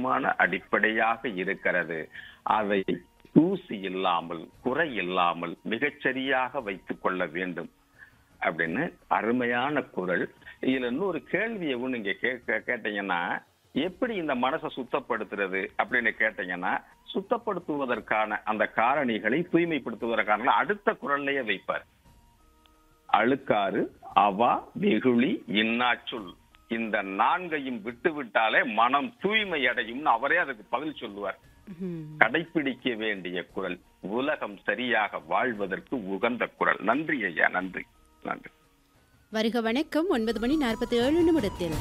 முக்கியமான அடிப்படையாக இருக்கிறது அதை தூசி இல்லாமல் குறை இல்லாமல் மிகச்சரியாக வைத்துக் கொள்ள வேண்டும் அப்படின்னு அருமையான குரல் இதுல இன்னொரு கேள்வியை ஒண்ணு நீங்க கேட்க கேட்டீங்கன்னா எப்படி இந்த மனசை சுத்தப்படுத்துறது அப்படின்னு கேட்டீங்கன்னா சுத்தப்படுத்துவதற்கான அந்த காரணிகளை தூய்மைப்படுத்துவதற்கான அடுத்த குரல்லையே வைப்பார் அழுக்காறு அவா வெகுளி இன்னாச்சுல் இந்த நான்கையும் விட்டு விட்டாலே மனம் தூய்மை அடையும்னு அவரே அதுக்கு பதில் சொல்லுவார் ம். கடைபிடிக்க வேண்டிய குரல் உலகம் சரியாக வாழ்வதற்கு உகந்த குரல் நன்றி ஐயா நன்றி நன்றி வருக வணக்கம் ஒன்பது மணி நாற்பத்தி ஏழு நிமிடத்தில்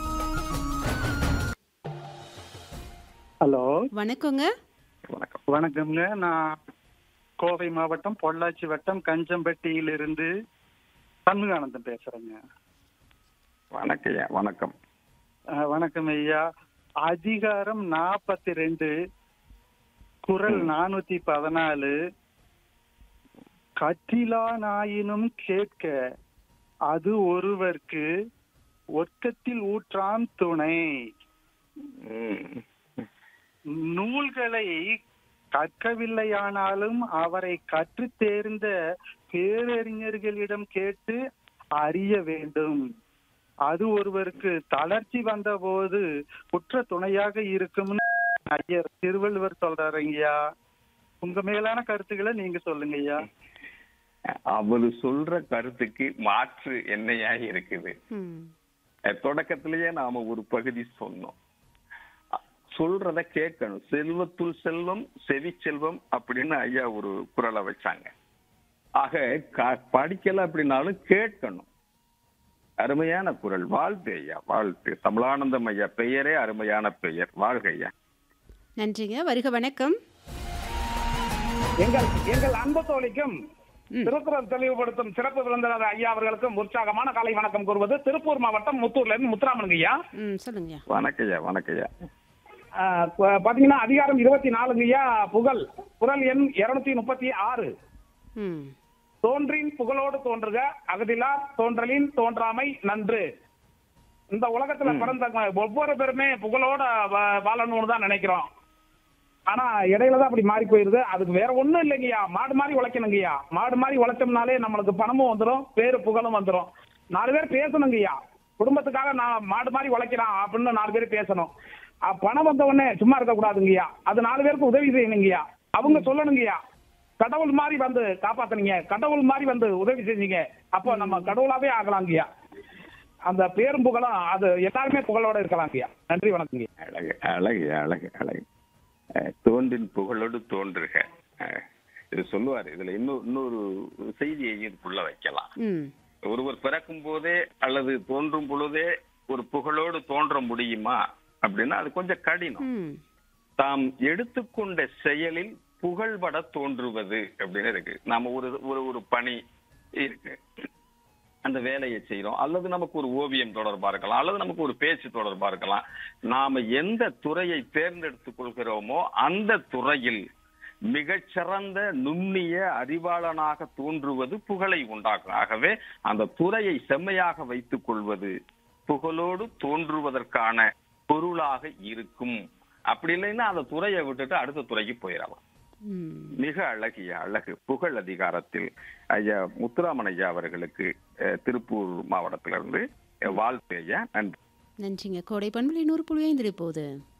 ஹலோ வணக்கங்க வணக்கம் வணக்கம்ங்க நான் கோவை மாவட்டம் பொள்ளாச்சி வட்டம் கஞ்சம்பட்டியிலிருந்து சண்முகானந்தம் பேசுறேங்க வணக்கம் ஐயா வணக்கம் அஹ், வணக்கம் ஐயா அதிகாரம் நாற்பத்தி ரெண்டு குரல் நானூத்தி பதினாலு கற்றிலா நாயினும் கேட்க அது ஒருவர்க்கு ஒற்கத்தில் ஊற்றாம் துணை ம். நூல்களை கற்கவில்லையானாலும் அவரை கற்றுத் தேர்ந்த பேரறிஞர்களிடம் கேட்டு அறிய வேண்டும் அது ஒருவருக்கு தளர்ச்சி வந்தபோது குற்ற துணையாக இருக்கும்னு ஐயர் திருவள்ளுவர் சொல்றாருங்கய்யா உங்க மேலான கருத்துக்களை நீங்க சொல்லுங்க ஐயா அவரு சொல்ற கருத்துக்கு மாற்று என்னையா இருக்குது ம். அஹ் தொடக்கத்திலேயே நாம ஒரு பகுதி சொன்னோம் அ- சொல்றத கேட்கணும் செல்வத்துள் செல்வம் செவி செல்வம் அப்படின்னு ஐயா ஒரு குரலை வச்சாங்க ஆக க- படிக்கல அப்படின்னாலும் கேட்கணும் அருமையான குரல் வாழ்த்து ஐயா வாழ்த்து தமிழானந்தம் ஐயா பெயரே அருமையான பெயர் வாழ்க ஐயா நன்றிங்க வருக வணக்கம் எங்கள் எங்கள் அன்பு தோழிக்கும் ம். திருக்குறள் தெளிவுபடுத்தும் சிறப்பு விருந்தினர் ஐயா அவர்களுக்கும் உற்சாகமான காலை வணக்கம் கூறுவது திருப்பூர் மாவட்டம் முத்தூர்ல இருந்து முத்துராமன் ஐயா ம் சொல்லுங்க வணக்கம் ஐயா வணக்கம் ஐயா ஆஹ் ப- பாத்தீங்கன்னா அதிகாரம் இருபத்தி நாலுங்க ஐயா புகழ் குரல் எண் இருநூத்தி முப்பத்தி ஆறு ம் தோன்றின் புகழோடு தோன்றுக அகதிலா தோன்றலின் தோன்றாமை நன்று இந்த உலகத்துல பிறந்த ஒவ்வொரு பேருமே புகழோட வா- வாழணும்னு தான் நினைக்கிறோம் ஆனா இடையில தான் அப்படி மாறி போயிருது அதுக்கு வேற ஒண்ணும் இல்லைங்கய்யா மாடு மாதிரி உழைக்கணுங்கய்யா மாடு மாதிரி உழைச்சோம்னாலே நம்மளுக்கு பணமும் வந்துடும் பேரு புகழும் வந்துடும் நாலு பேர் பேசணுங்கய்யா குடும்பத்துக்காக நான் மாடு மாதிரி உழைக்கிறான் அப்படின்னு நாலு பேர் பேசணும் அஹ் பணம் வந்த உடனே சும்மா இருக்க கூடாதுங்கய்யா அது நாலு பேருக்கு உதவி செய்யணுங்கய்யா அவங்க சொல்லணுங்கய்யா கடவுள் மாதிரி வந்து காப்பாத்துனீங்க கடவுள் மாதிரி வந்து உதவி செஞ்சீங்க அப்போ நம்ம கடவுளாவே ஆகலாங்கய்யா அந்த பேரும் புகழும் அது எல்லாருமே புகழோட இருக்கலாங்கய்யா நன்றி வணக்கங்கய்யா அழகு அழகு அழகு அழகு அஹ், தோன்றின் புகழோடு தோன்றுக அஹ், இது சொல்லுவாரு இதுல இன்னொரு இன்னொரு செய்தியை இதுக்குள்ள வைக்கலாம் ம் ஒருவர் பிறக்கும் போதே அல்லது தோன்றும் பொழுதே ஒரு புகழோடு தோன்ற முடியுமா அப்படின்னா அது கொஞ்சம் கடினம் ம் தாம் எடுத்துக்கொண்ட செயலில் புகழ்பட தோன்றுவது அப்படின்னு இருக்கு நாம ஒரு ஒரு ஒரு பணி இருக்கு அந்த வேலையை செய்யறோம் அல்லது நமக்கு ஒரு ஓவியம் தொடர்பா இருக்கலாம் அல்லது நமக்கு ஒரு பேச்சு தொடர்பா இருக்கலாம் நாம எந்த துறையை தேர்ந்தெடுத்துக் கொள்கிறோமோ அந்த துறையில் மிகச்சிறந்த நுண்ணிய அறிவாளனாக தோன்றுவது புகழை உண்டாக்கும் ஆகவே அந்த துறையை செம்மையாக வைத்துக் கொள்வது புகழோடு தோன்றுவதற்கான பொருளாக இருக்கும் அப்படி இல்லைன்னா அந்த துறையை விட்டுட்டு அடுத்த துறைக்கு போயிடலாம் ம் மிக அழகிய அழகு புகழ் அதிகாரத்தில் ஐயா முத்துராமன் ஐயா அவர்களுக்கு அஹ், திருப்பூர் மாவட்டத்திலிருந்து அஹ், வாழ்த்து ஐயா நன்றி நன்றிங்க கோடை பண்புலை நூறு புள்ளி ஐந்து இப்போது